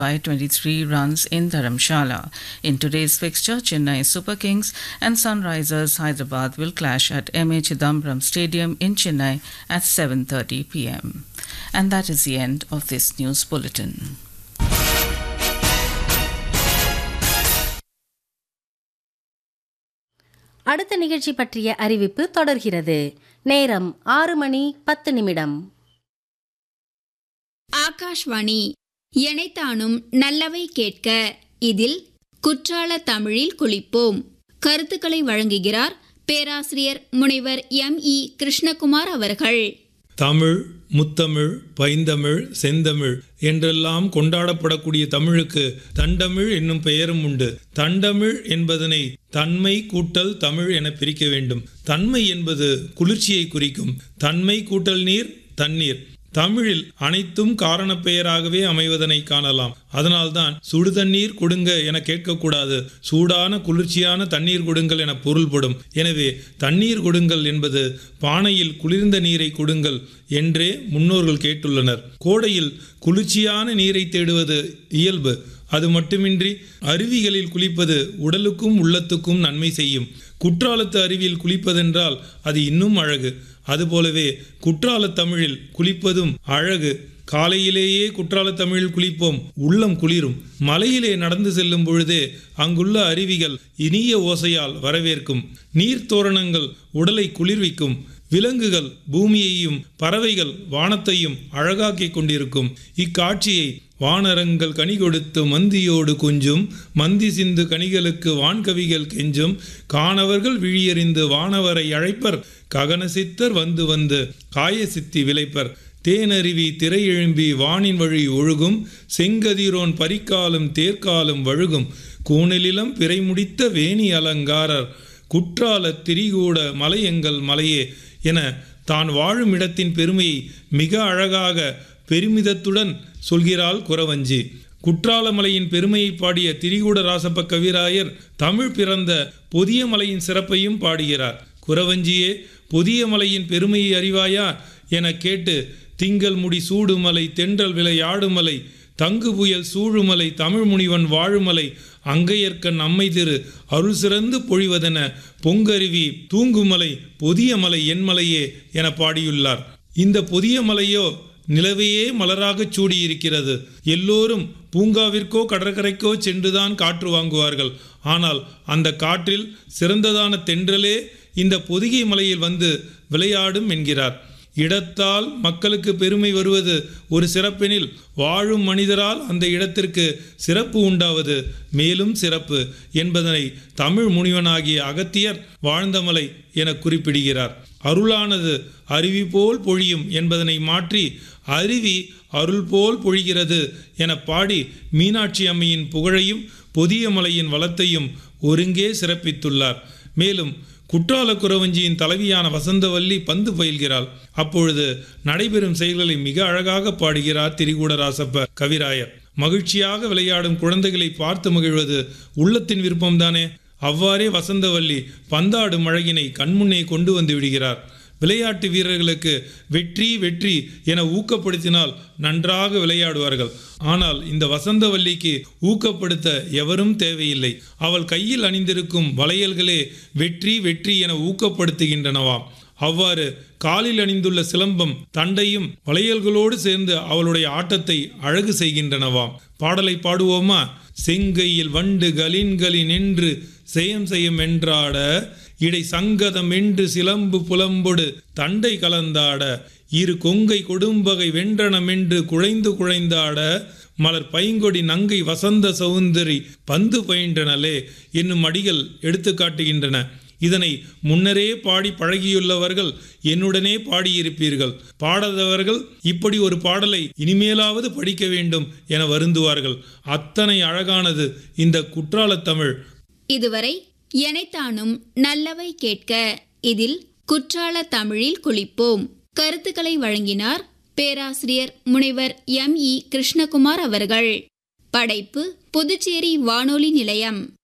by 23 runs in Dharamshala. In today's fixture, Chennai Super Kings and Sunrisers Hyderabad will clash at MA Chidambaram Stadium in Chennai at 7:30 p.m. And that is the end of this news bulletin. அடுத்த நிகழ்ச்சி பற்றிய அறிவிப்பு தொடர்கிறது நேரம் ஆறு மணி பத்து நிமிடம் ஆகாஷ்வாணி எனைத்தானும் நல்லவை கேட்க இதில் குற்றால தமிழில் குளிப்போம் கருத்துக்களை வழங்குகிறார் பேராசிரியர் முனைவர் எம் இ கிருஷ்ணகுமார் அவர்கள் தமிழ் முத்தமிழ் பைந்தமிழ் செந்தமிழ் என்றெல்லாம் கொண்டாடப்படக்கூடிய தமிழுக்கு தண்டமிழ் என்னும் பெயரும் உண்டு தண்டமிழ் என்பதனை தன்மை கூட்டல் தமிழ் என பிரிக்க வேண்டும் தன்மை என்பது குளிர்ச்சியை குறிக்கும் தன்மை கூட்டல் நீர் தண்ணீர் தமிழில் அனைத்தும் காரணப் பெயராகவே அமைவதனை காணலாம் அதனால்தான் சுடு தண்ணீர் கொடுங்க என கேட்கக்கூடாது சூடான குளிர்ச்சியான தண்ணீர் கொடுங்கள் என பொருள்படும் எனவே தண்ணீர் கொடுங்கள் என்பது பானையில் குளிர்ந்த நீரை கொடுங்கள் என்றே முன்னோர்கள் கேட்டுள்ளனர் கோடையில் குளிர்ச்சியான நீரை தேடுவது இயல்பு அது மட்டுமின்றி அருவிகளில் குளிப்பது உடலுக்கும் உள்ளத்துக்கும் நன்மை செய்யும் குற்றாலத்து அருவியில் குளிப்பதென்றால் அது இன்னும் அழகு அதுபோலவே குற்றால தமிழில் குளிப்பதும் அழகு காலையிலேயே குற்றால தமிழில் குளிப்போம் உள்ளம் குளிரும் மலையிலே நடந்து செல்லும் பொழுதே அங்குள்ள அருவிகள் இனிய ஓசையால் வரவேற்கும் நீர்த்தோரணங்கள் உடலை குளிர்விக்கும் விலங்குகள் பூமியையும் பறவைகள் வானத்தையும் அழகாக்கிக் கொண்டிருக்கும் இக்காட்சியை வானரங்கள் கனி கொடுத்து மந்தியோடு கொஞ்சும் மந்தி சிந்து கனிகளுக்கு வான்கவிகள் கெஞ்சும் காணவர்கள் விழியறிந்து வானவரை அழைப்பர் ககனசித்தர் வந்து வந்து காயசித்தி விளைப்பர் தேனருவி திரை எழும்பி வானின் வழி ஒழுகும் செங்கதிரோன் பரிக்காலும் தேர்க்காலும் வழுகும் கூணலிலம் பிறை முடித்த வேணி அலங்காரர் குற்றால திரிகூட மலையெங்கள் மலையே என தான் வாழும் இடத்தின் பெருமையை மிக அழகாக பெருமிதத்துடன் சொல்கிறாள் குறவஞ்சி குற்றாலமலையின் பெருமையை பாடிய திரிகூட ராசப்ப கவிராயர் தமிழ் பிறந்த புதிய மலையின் சிறப்பையும் பாடுகிறார் குறவஞ்சியே புதிய மலையின் பெருமையை அறிவாயா என கேட்டு திங்கள் முடி சூடுமலை தென்றல் விலை ஆடுமலை தங்கு புயல் சூழுமலை தமிழ் முனிவன் வாழுமலை அங்கையர்க்கண் அம்மை திரு அருள் சிறந்து பொழிவதென பொங்கருவி தூங்குமலை புதிய மலை என்மலையே என பாடியுள்ளார் இந்த புதிய மலையோ நிலவையே மலராகச் சூடியிருக்கிறது எல்லோரும் பூங்காவிற்கோ கடற்கரைக்கோ சென்றுதான் காற்று வாங்குவார்கள் ஆனால் அந்த காற்றில் சிறந்ததான தென்றலே இந்த பொதிகை மலையில் வந்து விளையாடும் என்கிறார் இடத்தால் மக்களுக்கு பெருமை வருவது ஒரு சிறப்பெனில் வாழும் மனிதரால் அந்த இடத்திற்கு சிறப்பு உண்டாவது மேலும் சிறப்பு என்பதனை தமிழ் முனிவனாகிய அகத்தியர் வாழ்ந்தமலை என குறிப்பிடுகிறார் அருளானது அருவி போல் பொழியும் என்பதனை மாற்றி அருவி அருள் போல் பொழிகிறது என பாடி மீனாட்சி அம்மையின் புகழையும் புதிய மலையின் வளத்தையும் ஒருங்கே சிறப்பித்துள்ளார் மேலும் குற்றால குறவஞ்சியின் தலைவியான வசந்தவல்லி பந்து பயில்கிறாள் அப்பொழுது நடைபெறும் செயல்களை மிக அழகாக பாடுகிறார் திரிகூடராசப்ப கவிராயர் மகிழ்ச்சியாக விளையாடும் குழந்தைகளை பார்த்து மகிழ்வது உள்ளத்தின் விருப்பம்தானே அவ்வாறே வசந்தவல்லி பந்தாடும் அழகினை கண்முன்னே கொண்டு வந்து விடுகிறார் விளையாட்டு வீரர்களுக்கு வெற்றி வெற்றி என ஊக்கப்படுத்தினால் நன்றாக விளையாடுவார்கள் ஆனால் இந்த வசந்தவல்லிக்கு ஊக்கப்படுத்த எவரும் தேவையில்லை அவள் கையில் அணிந்திருக்கும் வளையல்களே வெற்றி வெற்றி என ஊக்கப்படுத்துகின்றனவாம் அவ்வாறு காலில் அணிந்துள்ள சிலம்பம் தண்டையும் வளையல்களோடு சேர்ந்து அவளுடைய ஆட்டத்தை அழகு செய்கின்றனவாம் பாடலை பாடுவோமா செங்கையில் வண்டு கலின்களின் என்று செயம் செய்யும் என்றாட இடை சங்கதம் என்று சிலம்பு புலம்பொடு தண்டை கலந்தாட இரு கொங்கை கொடும்பகை வென்றனமென்று குழைந்து குழைந்தாட மலர் பைங்கொடி நங்கை வசந்த சௌந்தரி பந்து பயின்றனலே என்னும் அடிகள் எடுத்து காட்டுகின்றன இதனை முன்னரே பாடி பழகியுள்ளவர்கள் என்னுடனே பாடியிருப்பீர்கள் பாடாதவர்கள் இப்படி ஒரு பாடலை இனிமேலாவது படிக்க வேண்டும் என வருந்துவார்கள் அத்தனை அழகானது இந்த குற்றாலத் தமிழ் இதுவரை எனைத்தானும் நல்லவை கேட்க இதில் குற்றால தமிழில் குளிப்போம் கருத்துக்களை வழங்கினார் பேராசிரியர் முனைவர் எம் இ கிருஷ்ணகுமார் அவர்கள் படைப்பு புதுச்சேரி வானொலி நிலையம்